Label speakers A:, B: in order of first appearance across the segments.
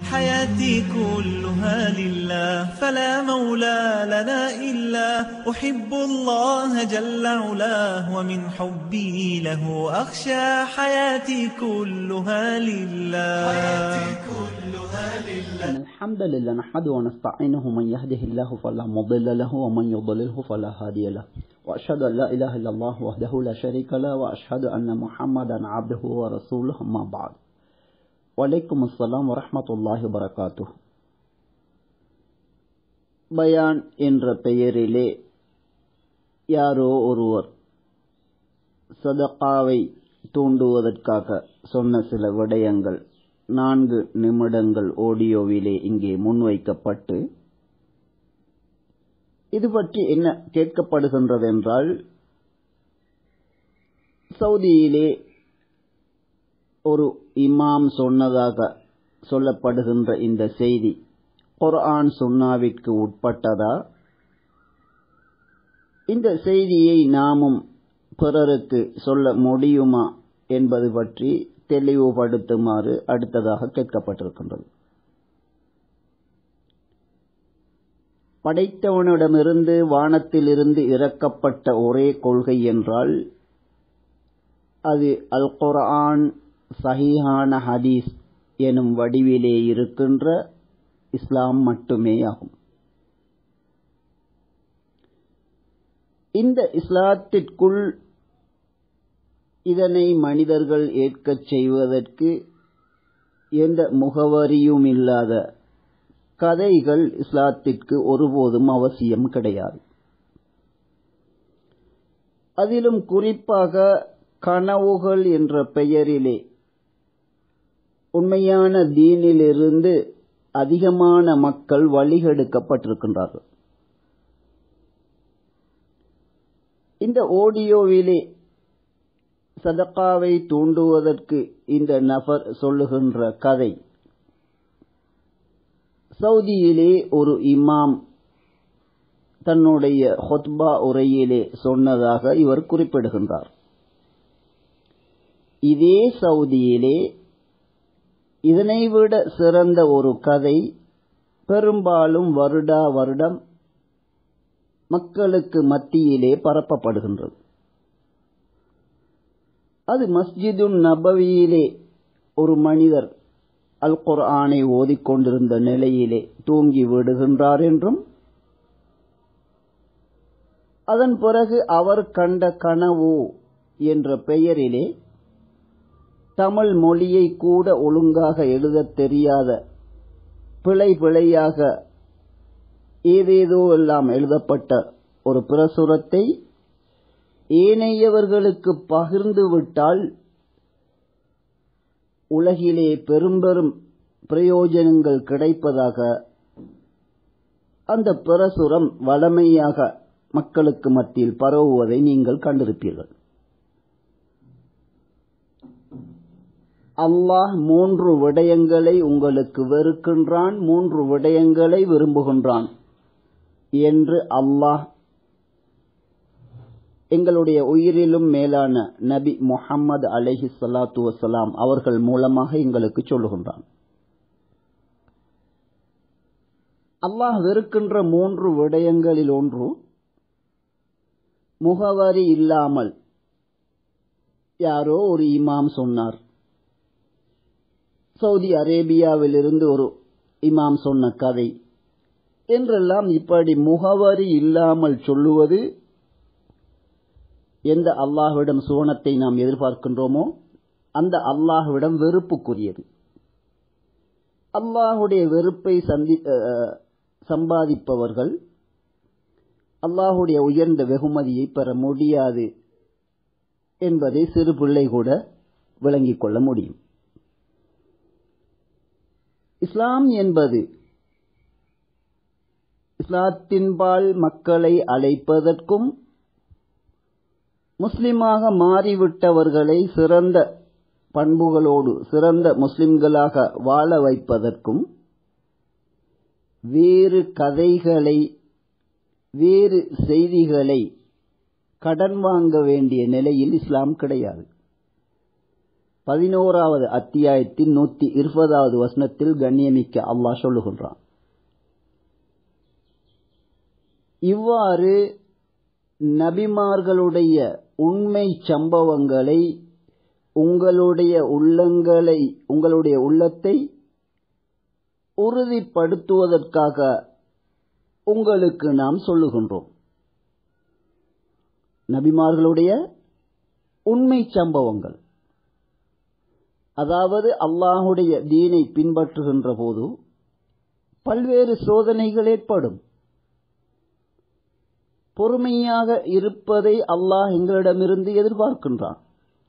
A: حياتي كلها لله فلا مولى لنا إلا أحب الله جل علاه ومن حبي له أخشى حياتي كلها لله حياتي كلها لله
B: إن الحمد لله نحمده ونستعينه من يهده الله فلا مضل له ومن يضلله فلا هادي له وأشهد أن لا إله إلا الله وحده لا شريك له وأشهد أن محمدا عبده ورسوله أما بعد வலைக்கும் அஸ்ஸலாம் வரஹமத்துல்லாஹி வரகாத்து பயான் என்ற பெயரிலே யாரோ ஒருவர் சதகாவை தூண்டுவதற்காக சொன்ன சில விடயங்கள் நான்கு நிமிடங்கள் ஆடியோவிலே இங்கே முன்வைக்கப்பட்டு இது பற்றி என்ன கேட்கப்படுகின்றது என்றால் சவுதியிலே ஒரு இமாம் சொன்னதாக சொல்லப்படுகின்ற இந்த செய்தி குர்ஆன் சுன்னாவிற்கு உட்பட்டதா இந்த செய்தியை நாமும் பிறருக்கு சொல்ல முடியுமா என்பது பற்றி தெளிவுபடுத்துமாறு அடுத்ததாக கேட்கப்பட்டிருக்கின்றது படைத்தவனிடமிருந்து வானத்திலிருந்து இறக்கப்பட்ட ஒரே கொள்கை என்றால் அது அல் குர்ஆன் சஹீஹான ஹதீஸ் எனும் வடிவிலே இருக்கின்ற இஸ்லாம் மட்டுமே ஆகும் இந்த இஸ்லாத்திற்குள் இதனை மனிதர்கள் ஏற்கச் செய்வதற்கு எந்த முகவரியும் இல்லாத கதைகள் இஸ்லாத்திற்கு ஒருபோதும் அவசியம் கிடையாது அதிலும் குறிப்பாக கனவுகள் என்ற பெயரிலே உண்மையான தீனிலிருந்து அதிகமான மக்கள் வழிகெடுக்கப்பட்டிருக்கின்றார்கள் இந்த ஓடியோவிலே சதக்காவை தூண்டுவதற்கு இந்த நபர் சொல்லுகின்ற கதை சவுதியிலே ஒரு இமாம் தன்னுடைய ஹொத்பா உரையிலே சொன்னதாக இவர் குறிப்பிடுகின்றார் இதே சவுதியிலே இதனை விட சிறந்த ஒரு கதை பெரும்பாலும் வருடா வருடம் மக்களுக்கு மத்தியிலே பரப்பப்படுகின்றது அது மஸ்ஜிதுன் நபவியிலே ஒரு மனிதர் அல் குர்ஆனை ஓதிக்கொண்டிருந்த நிலையிலே தூங்கி விடுகின்றார் என்றும் அதன் பிறகு அவர் கண்ட கனவு என்ற பெயரிலே தமிழ் மொழியை கூட ஒழுங்காக எழுதத் தெரியாத பிழை பிழையாக ஏதேதோ எல்லாம் எழுதப்பட்ட ஒரு பிரசுரத்தை ஏனையவர்களுக்கு பகிர்ந்து விட்டால் உலகிலே பெரும்பெரும் பிரயோஜனங்கள் கிடைப்பதாக அந்த பிரசுரம் வளமையாக மக்களுக்கு மத்தியில் பரவுவதை நீங்கள் கண்டிருப்பீர்கள் அல்லாஹ் மூன்று விடயங்களை உங்களுக்கு வெறுக்கின்றான் மூன்று விடயங்களை விரும்புகின்றான் என்று அல்லாஹ் எங்களுடைய உயிரிலும் மேலான நபி முஹம்மது அலஹி சலாத்து வசலாம் அவர்கள் மூலமாக எங்களுக்கு சொல்லுகின்றான் அல்லாஹ் வெறுக்கின்ற மூன்று விடயங்களில் ஒன்று முகவரி இல்லாமல் யாரோ ஒரு இமாம் சொன்னார் சவுதி அரேபியாவிலிருந்து ஒரு இமாம் சொன்ன கதை என்றெல்லாம் இப்படி முகவரி இல்லாமல் சொல்லுவது எந்த அல்லாஹ்விடம் சுவனத்தை நாம் எதிர்பார்க்கின்றோமோ அந்த அல்லாஹ்விடம் வெறுப்புக்குரியது அல்லாஹுடைய வெறுப்பை சந்தி சம்பாதிப்பவர்கள் அல்லாஹுடைய உயர்ந்த வெகுமதியை பெற முடியாது என்பதை சிறு பிள்ளை கூட விளங்கிக் கொள்ள முடியும் இஸ்லாம் என்பது இஸ்லாத்தின்பால் மக்களை அழைப்பதற்கும் முஸ்லிமாக மாறிவிட்டவர்களை சிறந்த பண்புகளோடு சிறந்த முஸ்லிம்களாக வாழ வைப்பதற்கும் வேறு கதைகளை வேறு செய்திகளை கடன் வாங்க வேண்டிய நிலையில் இஸ்லாம் கிடையாது பதினோராவது அத்தியாயத்தின் நூத்தி இருபதாவது வசனத்தில் கண்ணியமிக்க அல்லாஹ் சொல்லுகின்றான் இவ்வாறு நபிமார்களுடைய உண்மை சம்பவங்களை உங்களுடைய உள்ளங்களை உங்களுடைய உள்ளத்தை உறுதிப்படுத்துவதற்காக உங்களுக்கு நாம் சொல்லுகின்றோம் நபிமார்களுடைய உண்மை சம்பவங்கள் அதாவது அல்லாஹுடைய தீனை பின்பற்றுகின்ற போது பல்வேறு சோதனைகள் ஏற்படும் பொறுமையாக இருப்பதை அல்லாஹ் எங்களிடமிருந்து எதிர்பார்க்கின்றான்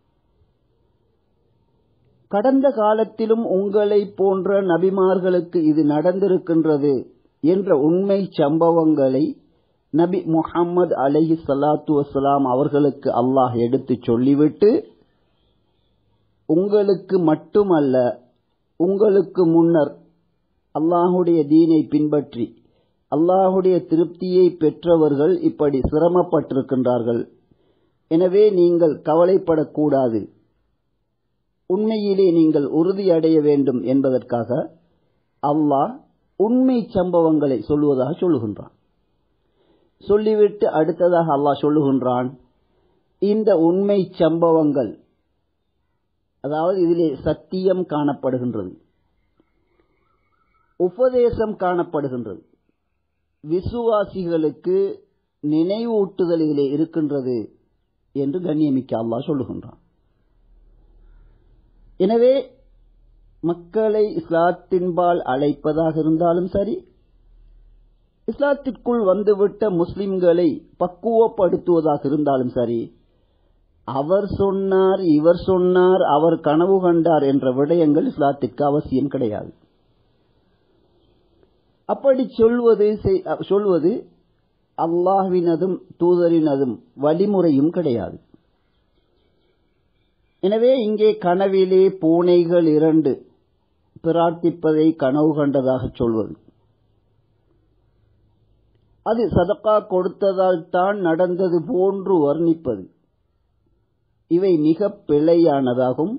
B: கடந்த காலத்திலும் உங்களை போன்ற நபிமார்களுக்கு இது நடந்திருக்கின்றது என்ற உண்மை சம்பவங்களை நபி முஹம்மது அலஹி சலாத்து வசலாம் அவர்களுக்கு அல்லாஹ் எடுத்து சொல்லிவிட்டு உங்களுக்கு மட்டுமல்ல உங்களுக்கு முன்னர் அல்லாஹுடைய தீனை பின்பற்றி அல்லாஹுடைய திருப்தியை பெற்றவர்கள் இப்படி சிரமப்பட்டிருக்கின்றார்கள் எனவே நீங்கள் கவலைப்படக்கூடாது உண்மையிலே நீங்கள் உறுதியடைய வேண்டும் என்பதற்காக அல்லாஹ் உண்மை சம்பவங்களை சொல்லுவதாக சொல்லுகின்றான் சொல்லிவிட்டு அடுத்ததாக அல்லாஹ் சொல்லுகின்றான் இந்த உண்மை சம்பவங்கள் அதாவது இதிலே சத்தியம் காணப்படுகின்றது உபதேசம் காணப்படுகின்றது விசுவாசிகளுக்கு நினைவூட்டுதல் இதிலே இருக்கின்றது என்று கண்ணியமிக்க அல்லாஹ் சொல்லுகின்றான் எனவே மக்களை இஸ்லாத்தின்பால் அழைப்பதாக இருந்தாலும் சரி இஸ்லாத்திற்குள் வந்துவிட்ட முஸ்லிம்களை பக்குவப்படுத்துவதாக இருந்தாலும் சரி அவர் சொன்னார் இவர் சொன்னார் அவர் கனவு கண்டார் என்ற விடயங்கள் இஸ்லாத்திற்கு அவசியம் கிடையாது அப்படி சொல்வது சொல்வது அல்லாஹ்வினதும் தூதரினதும் வழிமுறையும் கிடையாது எனவே இங்கே கனவிலே பூனைகள் இரண்டு பிரார்த்திப்பதை கனவு கண்டதாக சொல்வது அது சதக்கா கொடுத்ததால் தான் நடந்தது போன்று வர்ணிப்பது இவை மிக பிழையானதாகும்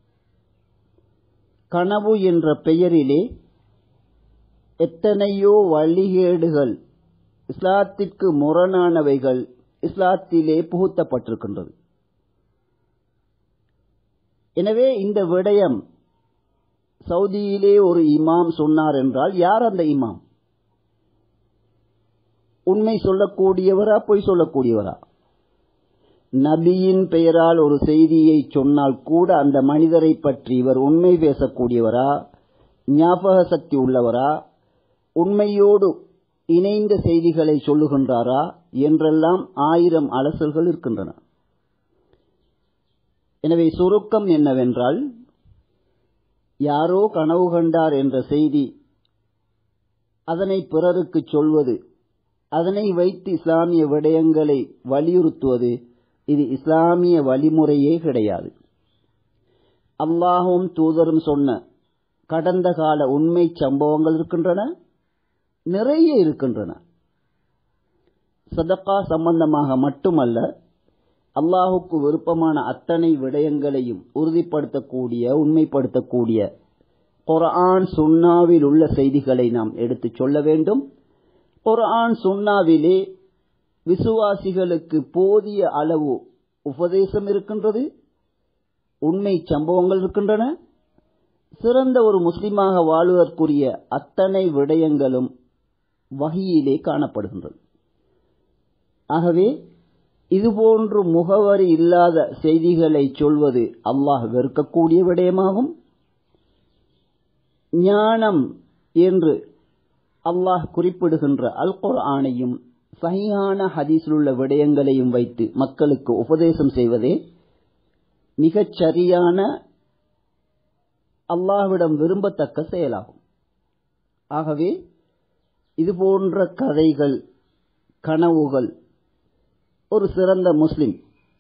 B: கனவு என்ற பெயரிலே எத்தனையோ வழிகேடுகள் இஸ்லாத்திற்கு முரணானவைகள் இஸ்லாத்திலே புகுத்தப்பட்டிருக்கின்றது எனவே இந்த விடயம் சவுதியிலே ஒரு இமாம் சொன்னார் என்றால் யார் அந்த இமாம் உண்மை சொல்லக்கூடியவரா பொய் சொல்லக்கூடியவரா நபியின் பெயரால் ஒரு செய்தியை சொன்னால் கூட அந்த மனிதரை பற்றி இவர் உண்மை பேசக்கூடியவரா ஞாபக சக்தி உள்ளவரா உண்மையோடு இணைந்த செய்திகளை சொல்லுகின்றாரா என்றெல்லாம் ஆயிரம் அலசல்கள் இருக்கின்றன எனவே சுருக்கம் என்னவென்றால் யாரோ கனவு கண்டார் என்ற செய்தி அதனை பிறருக்கு சொல்வது அதனை வைத்து இஸ்லாமிய விடயங்களை வலியுறுத்துவது இது இஸ்லாமிய வழிமுறையே கிடையாது அல்லாஹும் தூதரும் சொன்ன கடந்த கால உண்மை சம்பவங்கள் இருக்கின்றன நிறைய இருக்கின்றன சதக்கா சம்பந்தமாக மட்டுமல்ல அல்லாஹுக்கு விருப்பமான அத்தனை விடயங்களையும் உறுதிப்படுத்தக்கூடிய உண்மைப்படுத்தக்கூடிய குர்ஆன் சுன்னாவில் உள்ள செய்திகளை நாம் எடுத்துச் சொல்ல வேண்டும் குர்ஆன் சுன்னாவிலே விசுவாசிகளுக்கு போதிய அளவு உபதேசம் இருக்கின்றது உண்மை சம்பவங்கள் இருக்கின்றன சிறந்த ஒரு முஸ்லிமாக வாழ்வதற்குரிய அத்தனை விடயங்களும் வகையிலே காணப்படுகின்றது ஆகவே இதுபோன்று முகவரி இல்லாத செய்திகளை சொல்வது அல்லாஹ் வெறுக்கக்கூடிய விடயமாகும் ஞானம் என்று அல்லாஹ் குறிப்பிடுகின்ற அல் குர்ஆனையும் சஹீஹான ஹதீஸில் உள்ள விடயங்களையும் வைத்து மக்களுக்கு உபதேசம் செய்வதே மிகச் சரியான அல்லாஹ்விடம் விரும்பத்தக்க செயலாகும் ஆகவே இதுபோன்ற கதைகள் கனவுகள் ஒரு சிறந்த முஸ்லிம்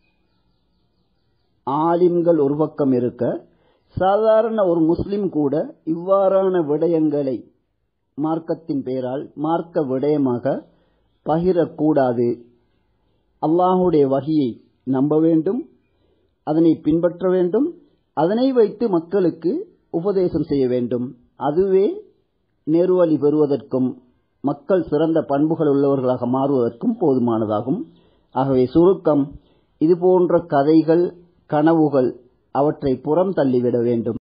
B: ஆலிம்கள் ஒரு பக்கம் இருக்க சாதாரண ஒரு முஸ்லிம் கூட இவ்வாறான விடயங்களை மார்க்கத்தின் பெயரால் மார்க்க விடயமாக பகிரக்கூடாது அல்லாஹுடைய வகையை நம்ப வேண்டும் அதனை பின்பற்ற வேண்டும் அதனை வைத்து மக்களுக்கு உபதேசம் செய்ய வேண்டும் அதுவே நேர்வழி பெறுவதற்கும் மக்கள் சிறந்த பண்புகள் உள்ளவர்களாக மாறுவதற்கும் போதுமானதாகும் ஆகவே சுருக்கம் இது போன்ற கதைகள் கனவுகள் அவற்றை புறம் தள்ளிவிட வேண்டும்